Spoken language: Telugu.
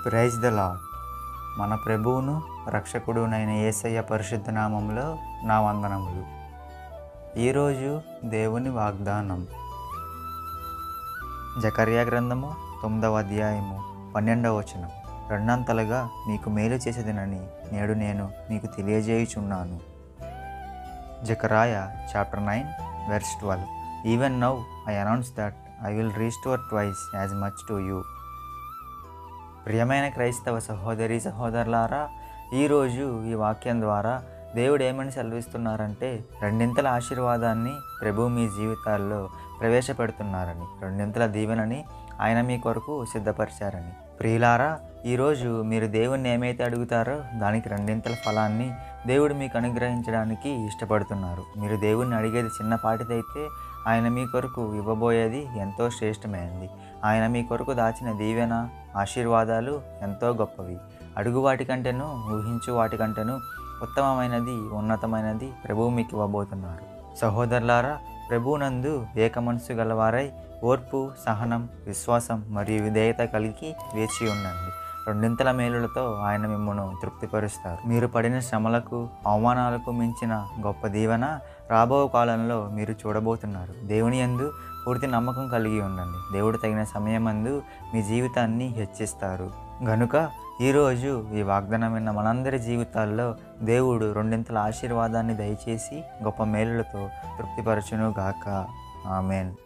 ప్రైజ్ ద లాడ్ మన ప్రభువును రక్షకుడునైన యేసయ్య పరిశుద్ధ నామంలో నా వందనములు ఈరోజు దేవుని వాగ్దానం జకర్యా గ్రంథము తొమ్మిదవ అధ్యాయము పన్నెండవ వచనం రెండంతలుగా మీకు మేలు చేసేదనని నేడు నేను మీకు తెలియజేయుచున్నాను Zechariah chapter nine verse twelve even now I announce that I will restore twice as much to you ప్రియమైన క్రైస్తవ సహోదరి సహోదరులారా ఈరోజు ఈ వాక్యం ద్వారా దేవుడు ఏమని సెలవిస్తున్నారంటే రెండింతల ఆశీర్వాదాన్ని ప్రభు మీ జీవితాల్లో ప్రవేశపెడుతున్నారని రెండింతల దీవెనని ఆయన మీ కొరకు సిద్ధపరిచారని ప్రియులారా ఈరోజు మీరు దేవుణ్ణి ఏమైతే అడుగుతారో దానికి రెండింతల ఫలాన్ని దేవుడు మీకు అనుగ్రహించడానికి ఇష్టపడుతున్నారు మీరు దేవుణ్ణి అడిగేది చిన్నపాటిదైతే ఆయన మీ కొరకు ఇవ్వబోయేది ఎంతో శ్రేష్టమైనది ఆయన మీ కొరకు దాచిన దీవెన ఆశీర్వాదాలు ఎంతో గొప్పవి అడుగు వాటికంటేను ఊహించు వాటికంటేను ఉత్తమమైనది ఉన్నతమైనది ప్రభువు మీకు ఇవ్వబోతున్నారు సహోదరులారా ప్రభువునందు ఏక మనసు గలవారై ఓర్పు సహనం విశ్వాసం మరియు విధేయత కలిగి వేచి ఉండండి రెండింతల మేలులతో ఆయన మిమ్మల్ని తృప్తిపరుస్తారు మీరు పడిన శ్రమలకు అవమానాలకు మించిన గొప్ప దీవెన రాబో కాలంలో మీరు చూడబోతున్నారు దేవుని యందు పూర్తి నమ్మకం కలిగి ఉండండి దేవుడు తగిన సమయమందు మీ జీవితాన్ని హెచ్చిస్తారు గనుక ఈరోజు ఈ వాగ్దానం విన్న మనందరి జీవితాల్లో దేవుడు రెండింతల ఆశీర్వాదాన్ని దయచేసి గొప్ప మేలులతో తృప్తిపరచును గాక ఆమెన్